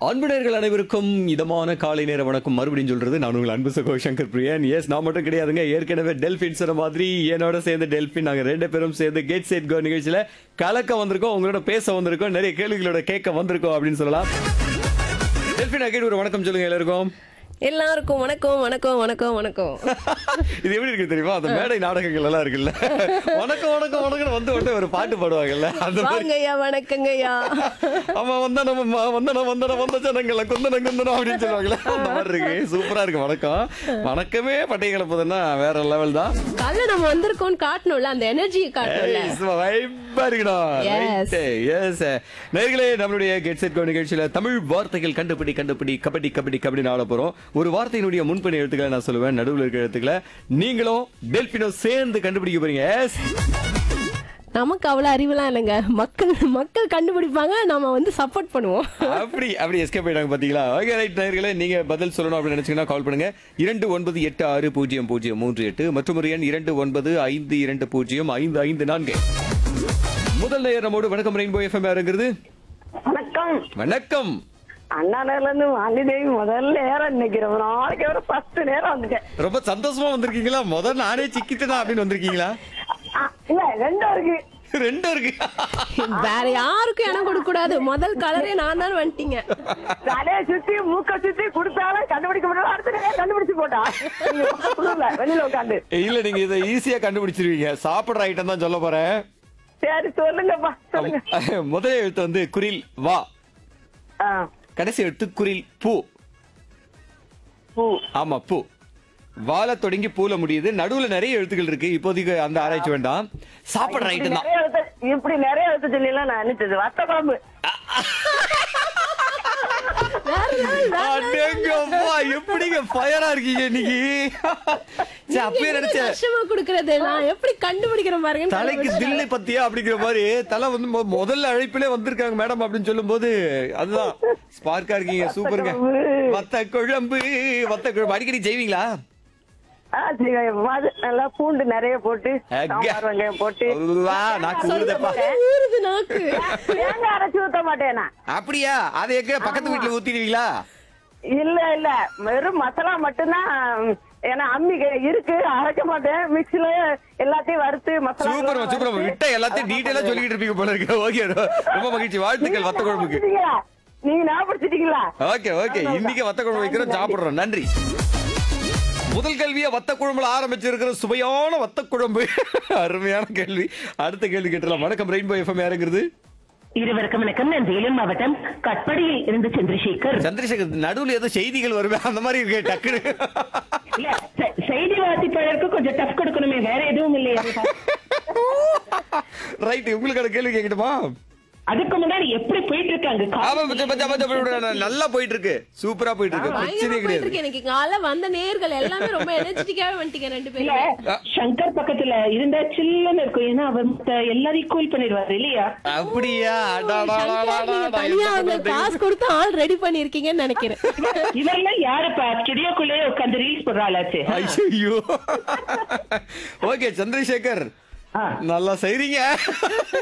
அன்புடையர்கள் அனைவருக்கும் இதமான காலை நேர வணக்கம் மறுபடியும் சொல்றது நான் உங்கள் அன்பு சகோ சங்கர் பிரியன் எஸ் நான் மட்டும் கிடையாதுங்க ஏற்கனவே டெல்பின் சொன்ன மாதிரி என்னோட சேர்ந்து டெல்பின் நாங்க ரெண்டு பேரும் சேர்ந்து கேட் செட் கோ நிகழ்ச்சியில கலக்க வந்திருக்கோம் உங்களோட பேச வந்திருக்கோம் நிறைய கேள்விகளோட கேட்க வந்திருக்கோம் அப்படின்னு சொல்லலாம் டெல்பின் அகைன் ஒரு வணக்கம் சொல்லுங்க எல்லாருக்கும் எல்லாருக்கும் வணக்கம் வணக்கம் வணக்கம் வணக்கம் இது எப்படி இருக்கு தெரியுமா அந்த மேடை நாடகங்கள் எல்லாம் இருக்குல்ல வணக்கம் வணக்கம் வணக்கம் வந்து உடனே ஒரு பாட்டு பாடுவாங்கல்ல அந்த மாதிரி வாங்கய்யா வணக்கங்கய்யா ஆமா வந்தன வந்தன வந்தன வந்த ஜனங்கள குந்தன குந்தனம் அப்படின்னு சொல்லுவாங்கல்ல அந்த மாதிரி இருக்கு சூப்பரா இருக்கு வணக்கம் வணக்கமே பட்டை கிளப்புதுன்னா வேற லெவல் தான் காலைல நம்ம வந்திருக்கோம்னு காட்டணும்ல அந்த எனர்ஜியை காட்டணும்ல வைப்பா இருக்கணும் Yes. எஸ் நேர்களே நம்மளுடைய கெட் செட் கோ நிகழ்ச்சியில தமிழ் வார்த்தைகள் கண்டுபிடி கண்டுபிடி கபடி கபடி கபடி ஆட போறோம் ஒரு வார்த்தையினுடைய முன்பணி எழுத்துக்களை நான் சொல்லுவேன் நடுவில் இருக்கிற எழுத்துக்களை நீங்களும் டெல்பினோ சேர்ந்து கண்டுபிடிக்க போறீங்க எஸ் நமக்கு அவ்வளவு அறிவுலாம் இல்லைங்க மக்கள் மக்கள் கண்டுபிடிப்பாங்க நம்ம வந்து சப்போர்ட் பண்ணுவோம் அப்படி அப்படி எஸ்கேப் ஆயிட்டாங்க பாத்தீங்களா ஓகே ரைட் நேயர்களே நீங்க பதில் சொல்லணும் அப்படின்னு நினைச்சீங்கன்னா கால் பண்ணுங்க இரண்டு ஒன்பது எட்டு ஆறு பூஜ்ஜியம் பூஜ்ஜியம் மூன்று எட்டு மற்றும் ஒரு எண் இரண்டு ஒன்பது ஐந்து இரண்டு பூஜ்ஜியம் ஐந்து ஐந்து நான்கு முதல் நேயர் நம்மோடு வணக்கம் ரெயின்போ எஃப்எம் யாருங்கிறது வணக்கம் வணக்கம் அண்ணாநகர்ல இருந்து வாணிதேவி முதல்ல நேரம் இன்னைக்கு ரொம்ப நாளைக்கு ஒரு பத்து நேரம் வந்துட்டேன் ரொம்ப சந்தோஷமா வந்திருக்கீங்களா முதல் நானே சிக்கிட்டேனா அப்படின்னு வந்திருக்கீங்களா ஆ, இல்ல ரெண்டும் இருக்கு ரெண்டும் இருக்கு வேற யாருக்கும் இடம் கொடுக்க கூடாது முதல் கலரே நான் தான் வந்துட்டீங்க தலையை சுத்தி மூக்க சுத்தி கொடுத்தாலும் கண்டுபிடிக்க முடியல அடுத்த நேரம் கண்டுபிடிச்சு போட்டா நீங்க குளிர்ல, வெளியில உட்காந்து இல்ல நீங்க இதை ஈஸியா கண்டுபிடிச்சிருவீங்க சாப்பிடுற ஐட்டம் தான் சொல்ல போறேன் சரி சொல்லுங்கப்பா சொல்லுங்க முதல் எழுத்து வந்து குரில் வா ஆ, கடைசி எழுத்து குரில் பூ பூ ஆமா பூ வாழ தொடங்கி பூல முடியுது நடுவுல நிறைய எழுத்துக்கள் இருக்கு இப்போதைக்கு அந்த ஆராய்ச்சி வேண்டாம் சாப்பிடுற இப்படி ஐட்டம் தான் நிறைய எழுத்து இப்படி நிறைய எழுத்து சொல்லலாம் நான் நினைச்சது வத்த குழம்பு வேற level, வேற அடேங்கப்பா, எப்படிங்க ஃபயரா இருக்கீங்க இன்னைக்கு சே, அப்பயே level. நினைச்சேன் கஷ்டமா கொடுக்கறது நான் எப்படி கண்டுபிடிக்கிறேன் பாருங்க தலைக்கு தில்லு பத்தியா அப்படிங்கிற மாதிரி தலை வந்து மொ- முதல்ல அழைப்பிலே வந்திருக்காங்க மேடம் அப்படின்னு சொல்லும்போது அதுதான் ஸ்பார்க்கா இருக்கீங்க சூப்பருங்க வத்த குழம்பு வத்த குழம்பு அடிக்கடி செய்வீங்களா ஆ, சரி, அது நல்லா பூண்டு நிறைய போட்டு அக்கா. சாம்பார் வெங்காயம் போட்டு வா, நாக்கு ஊறுதப்பா ஊறுது நாக்கு தேங்காய் அரைச்சு ஊத்த மாட்டேன் நான் அப்படியா அதை எங்க பக்கத்து வீட்டுல ஊத்திடுவீங்களா இல்ல இல்ல வெறும் மசாலா மட்டும்தான் ஏன்னா அம்மி கை- இருக்கு அரைக்க மாட்டேன் மிக்ஸில எல்லாத்தையும் வறுத்து மசாலா சூப்பர் சூப்பர் விட்ட எல்லாத்தையும் டீடைலா சொல்லிட்டு இருப்பீங்க போல இருக்கு ஓகே ரொம்ப மகிழ்ச்சி வாழ்த்துக்கள் வத்த குழம்புக்கு நீங்க ஞாபகப்படுத்திட்டீங்களா ஓகே ஓகே இன்னைக்கு வத்த குழம்பு வைக்கிறோம் சாப்பிடுறோம் நன்றி முதல் கேள்வியா வத்த குழம்புல ஆரம்பிச்சிருக்கிற சுவையான வத்த குழம்பு அருமையான கேள்வி அடுத்த கேள்வி கேட்டலாம் வணக்கம் ரெயின்போ எஃப்எம் யாருங்கிறது இருவருக்கும் வணக்கம் நான் வேலூர் மாவட்டம் கட்படியில் இருந்து சந்திரசேகர் சந்திரசேகர் நடுவுல ஏதோ செய்திகள் வருமே அந்த மாதிரி இருக்கு டக்குனு இல்ல செ- செய்தி வாசிப்பாளருக்கு கொஞ்சம் டஃப் கொடுக்கணுமே வேற எதுவும் இல்லையா ரைட் உங்களுக்கான கேள்வி கேட்கட்டுமா அதுக்கு முன்னாடி எப்படி போயிட்டு இருக்காங்க ஆமா பச்சை பச்சை பச்சை பச்சை நல்லா போயிட்டு இருக்கு சூப்பரா போயிட்டு இருக்கு பிரச்சனையே பயங்கரமா போயிட்டு கிடையாது இருக்கு எனக்கு காலை வந்த நேர்கள் எல்லாமே ரொம்ப எனர்ஜெட்டிக்காவே வந்துட்டீங்க ரெண்டு இல்ல பேரும் சங்கர் பக்கத்துல இருந்தா சில்லுன்னு இருக்கும் ஏன்னா அவர் மத்த எல்லாரையும் கூல் பண்ணிடுவாரு இல்லையா அப்படியா தனியா வந்து காசு கொடுத்து ஆள் ரெடி பண்ணிருக்கீங்கன்னு நினைக்கிறேன் இவரெல்லாம் யாருப்பா ஸ்டுடியோக்குள்ளேயே உட்காந்து ரீல்ஸ் போடுறாளாச்சு ஐயோ ஓகே சந்திரசேகர் ஆ. நல்லா செய்றீங்க